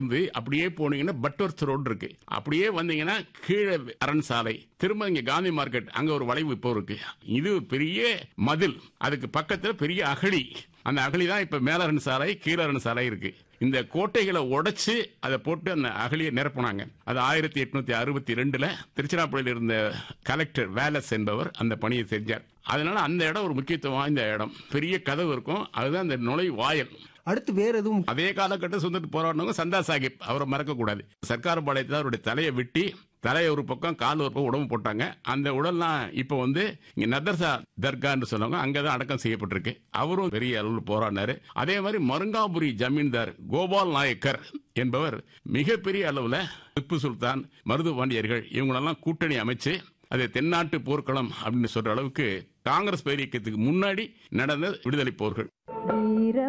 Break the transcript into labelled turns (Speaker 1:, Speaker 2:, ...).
Speaker 1: இருந்து அப்படியே போனீங்கன்னா பட்வர்த் ரோடு இருக்கு அப்படியே வந்தீங்கன்னா கீழே அரண் சாலை திரும்ப இங்க காந்தி மார்க்கெட் அங்க ஒரு வளைவு இப்போ இருக்கு இது ஒரு பெரிய மதில் அதுக்கு பக்கத்துல பெரிய அகழி அந்த அகழி தான் இப்ப மேலரண் சாலை கீழரண் சாலை இருக்கு இந்த கோட்டைகளை உடைச்சு அதை போட்டு அந்த அகழியை நிரப்புனாங்க அது ஆயிரத்தி எட்நூத்தி அறுபத்தி ரெண்டுல திருச்சிராப்பள்ளியில் இருந்த கலெக்டர் வேலஸ் என்பவர் அந்த பணியை செஞ்சார் அதனால அந்த இடம் ஒரு முக்கியத்துவம் வாய்ந்த இடம் பெரிய கதவு இருக்கும் அதுதான் அந்த நுழை வாயல்
Speaker 2: அடுத்து வேற எதுவும்
Speaker 1: அதே காலகட்டம் சுதந்திர போராடினவங்க சந்தா சாஹிப் அவரை மறக்க கூடாது சர்க்கார் பாளையத்தில் அவருடைய தலையை வெட்டி தலையை ஒரு பக்கம் கால் ஒரு பக்கம் உடம்பு போட்டாங்க அந்த உடல்லாம் இப்போ வந்து இங்க நதர்சா தர்கான்னு சொல்லுவாங்க அங்கதான் அடக்கம் செய்யப்பட்டிருக்கு அவரும் பெரிய அளவில் போராடினாரு அதே மாதிரி மருங்காபுரி ஜமீன்தார் கோபால் நாயக்கர் என்பவர் மிகப்பெரிய அளவில் திப்பு சுல்தான் மருது பாண்டியர்கள் இவங்களெல்லாம் கூட்டணி அமைச்சு அது தென்னாட்டு போர்க்களம் அப்படின்னு சொல்ற அளவுக்கு காங்கிரஸ் பேரியக்கத்துக்கு முன்னாடி நடந்த விடுதலை போர்கள்